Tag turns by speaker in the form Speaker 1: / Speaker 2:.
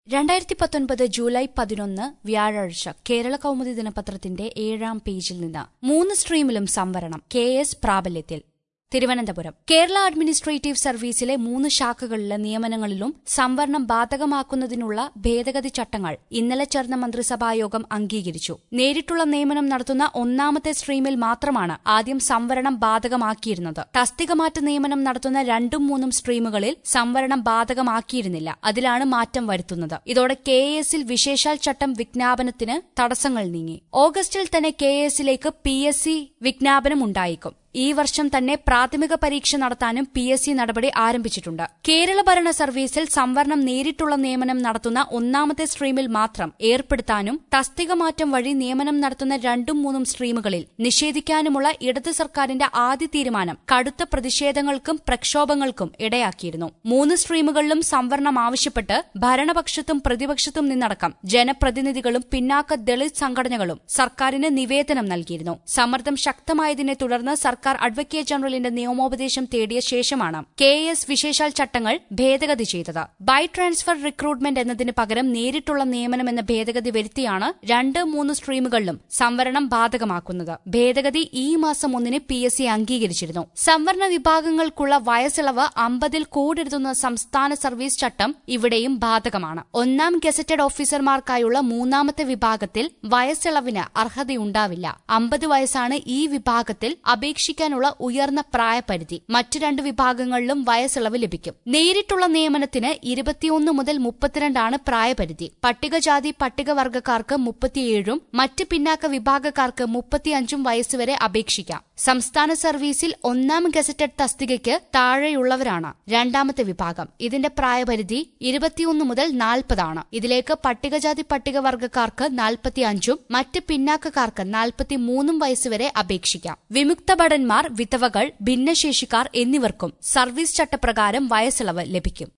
Speaker 1: രണ്ടായിരത്തി പത്തൊൻപത് ജൂലൈ പതിനൊന്ന് വ്യാഴാഴ്ച കേരള കൗമുദി ദിനപത്രത്തിന്റെ ഏഴാം പേജിൽ നിന്ന് മൂന്ന് സ്ട്രീമിലും സംവരണം കെ എസ് പ്രാബല്യത്തിൽ തിരുവനന്തപുരം കേരള അഡ്മിനിസ്ട്രേറ്റീവ് സർവീസിലെ മൂന്ന് ശാഖകളിലെ നിയമനങ്ങളിലും സംവരണം ബാധകമാക്കുന്നതിനുള്ള ഭേദഗതി ചട്ടങ്ങൾ ഇന്നലെ ചേർന്ന മന്ത്രിസഭായോഗം അംഗീകരിച്ചു നേരിട്ടുള്ള നിയമനം നടത്തുന്ന ഒന്നാമത്തെ സ്ട്രീമിൽ മാത്രമാണ് ആദ്യം സംവരണം ബാധകമാക്കിയിരുന്നത് തസ്തികമാറ്റ നിയമനം നടത്തുന്ന രണ്ടും മൂന്നും സ്ട്രീമുകളിൽ സംവരണം ബാധകമാക്കിയിരുന്നില്ല അതിലാണ് മാറ്റം വരുത്തുന്നത് ഇതോടെ കെ എസിൽ വിശേഷാൽ ചട്ടം വിജ്ഞാപനത്തിന് തടസ്സങ്ങൾ നീങ്ങി ഓഗസ്റ്റിൽ തന്നെ കെ എസിലേക്ക് പി എസ് സി വിജ്ഞാപനം ഉണ്ടായേക്കും ഈ വർഷം തന്നെ പ്രാഥമിക പരീക്ഷ നടത്താനും പി എസ് സി നടപടി ആരംഭിച്ചിട്ടുണ്ട് കേരള ഭരണ സർവീസിൽ സംവരണം നേരിട്ടുള്ള നിയമനം നടത്തുന്ന ഒന്നാമത്തെ സ്ട്രീമിൽ മാത്രം ഏർപ്പെടുത്താനും തസ്തിക മാറ്റം വഴി നിയമനം നടത്തുന്ന രണ്ടും മൂന്നും സ്ട്രീമുകളിൽ നിഷേധിക്കാനുമുള്ള ഇടത് സർക്കാരിന്റെ ആദ്യ തീരുമാനം കടുത്ത പ്രതിഷേധങ്ങൾക്കും പ്രക്ഷോഭങ്ങൾക്കും ഇടയാക്കിയിരുന്നു മൂന്ന് സ്ട്രീമുകളിലും സംവരണം ആവശ്യപ്പെട്ട് ഭരണപക്ഷത്തും പ്രതിപക്ഷത്തും നിന്നടക്കം ജനപ്രതിനിധികളും പിന്നാക്ക ദളിത് സംഘടനകളും സർക്കാരിന് നിവേദനം നൽകിയിരുന്നു സമ്മർദ്ദം ശക്തമായതിനെ തുടർന്ന് സർക്കാർ അഡ്വക്കേറ്റ് ജനറലിന്റെ നിയമോപദേശം തേടിയ ശേഷമാണ് കെ എസ് വിശേഷാൽ ചട്ടങ്ങൾ ഭേദഗതി ചെയ്തത് ബൈ ട്രാൻസ്ഫർ റിക്രൂട്ട്മെന്റ് എന്നതിന് പകരം നേരിട്ടുള്ള നിയമനം എന്ന ഭേദഗതി വരുത്തിയാണ് രണ്ട് മൂന്ന് സ്ട്രീമുകളിലും സംവരണം ബാധകമാക്കുന്നത് ഭേദഗതി ഈ മാസം ഒന്നിന് പി എസ് സി അംഗീകരിച്ചിരുന്നു സംവരണ വിഭാഗങ്ങൾക്കുള്ള വയസ്സിളവ് അമ്പതിൽ കൂടെടുത്തുന്ന സംസ്ഥാന സർവീസ് ചട്ടം ഇവിടെയും ബാധകമാണ് ഒന്നാം ഗസറ്റഡ് ഓഫീസർമാർക്കായുള്ള മൂന്നാമത്തെ വിഭാഗത്തിൽ വയസ്സിളവിന് അർഹതയുണ്ടാവില്ല അമ്പത് വയസ്സാണ് ഈ വിഭാഗത്തിൽ അപേക്ഷിക്കാനുള്ള ഉയർന്ന പ്രായപരിധി മറ്റു രണ്ട് വിഭാഗങ്ങളിലും വയസ്സിളവ് ലഭിക്കും നേരിട്ടുള്ള നിയമനത്തിന് ഇരുപത്തിയൊന്ന് മുതൽ മുപ്പത്തിരണ്ടാണ് പ്രായപരിധി പട്ടികജാതി പട്ടികവർഗക്കാർക്ക് മുപ്പത്തിയേഴും മറ്റ് പിന്നാക്ക വിഭാഗക്കാർക്ക് മുപ്പത്തിയഞ്ചും വയസ്സുവരെ അപേക്ഷിക്കാം സംസ്ഥാന സർവീസിൽ ഒന്നാം ഗസറ്റഡ് തസ്തികയ്ക്ക് താഴെയുള്ളവരാണ് രണ്ടാമത്തെ വിഭാഗം ഇതിന്റെ പ്രായപരിധി ഇരുപത്തിയൊന്ന് മുതൽ നാൽപ്പതാണ് ഇതിലേക്ക് പട്ടികജാതി പട്ടികവർഗക്കാർക്ക് നാൽപ്പത്തിയഞ്ചും മറ്റ് പിന്നാക്കക്കാർക്ക് നാൽപ്പത്തിമൂന്നും വയസ്സുവരെ അപേക്ഷിക്കാം വിമുക്ത ഭടന്മാർ വിധവകൾ ഭിന്നശേഷിക്കാർ എന്നിവർക്കും സർവീസ് ചട്ടപ്രകാരം വയസ്സിളവ് ലഭിക്കും